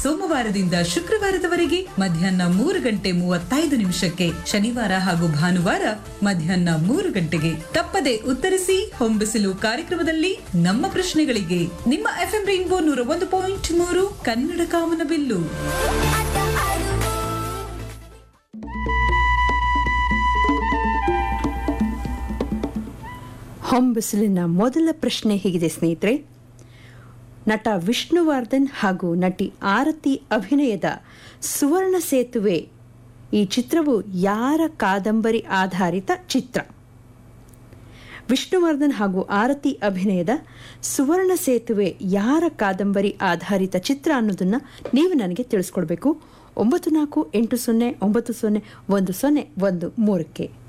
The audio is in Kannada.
ಸೋಮವಾರದಿಂದ ಶುಕ್ರವಾರದವರೆಗೆ ಮಧ್ಯಾಹ್ನ ಮೂರು ಗಂಟೆ ಮೂವತ್ತೈದು ನಿಮಿಷಕ್ಕೆ ಶನಿವಾರ ಹಾಗೂ ಭಾನುವಾರ ಮಧ್ಯಾಹ್ನ ಮೂರು ಗಂಟೆಗೆ ತಪ್ಪದೆ ಉತ್ತರಿಸಿ ಹೊಂಬಿಸಿಲು ಕಾರ್ಯಕ್ರಮದಲ್ಲಿ ನಮ್ಮ ಪ್ರಶ್ನೆಗಳಿಗೆ ನಿಮ್ಮ ಎಫ್ಎಂ ರೈನ್ಬೋ ನೂರ ಒಂದು ಪಾಯಿಂಟ್ ಮೂರು ಕನ್ನಡ ಕಾಮನಬಿಲ್ಲು ಹೊಂಬಿಸಿಲಿನ ಮೊದಲ ಪ್ರಶ್ನೆ ಹೀಗಿದೆ ಸ್ನೇಹಿತರೆ ನಟ ವಿಷ್ಣುವರ್ಧನ್ ಹಾಗೂ ನಟಿ ಆರತಿ ಅಭಿನಯದ ಸುವರ್ಣ ಸೇತುವೆ ಈ ಚಿತ್ರವು ಯಾರ ಕಾದಂಬರಿ ಆಧಾರಿತ ಚಿತ್ರ ವಿಷ್ಣುವರ್ಧನ್ ಹಾಗೂ ಆರತಿ ಅಭಿನಯದ ಸುವರ್ಣ ಸೇತುವೆ ಯಾರ ಕಾದಂಬರಿ ಆಧಾರಿತ ಚಿತ್ರ ಅನ್ನೋದನ್ನ ನೀವು ನನಗೆ ತಿಳಿಸ್ಕೊಡ್ಬೇಕು ಒಂಬತ್ತು ನಾಲ್ಕು ಎಂಟು ಸೊನ್ನೆ ಒಂಬತ್ತು ಸೊನ್ನೆ ಒಂದು ಸೊನ್ನೆ ಒಂದು ಮೂರಕ್ಕೆ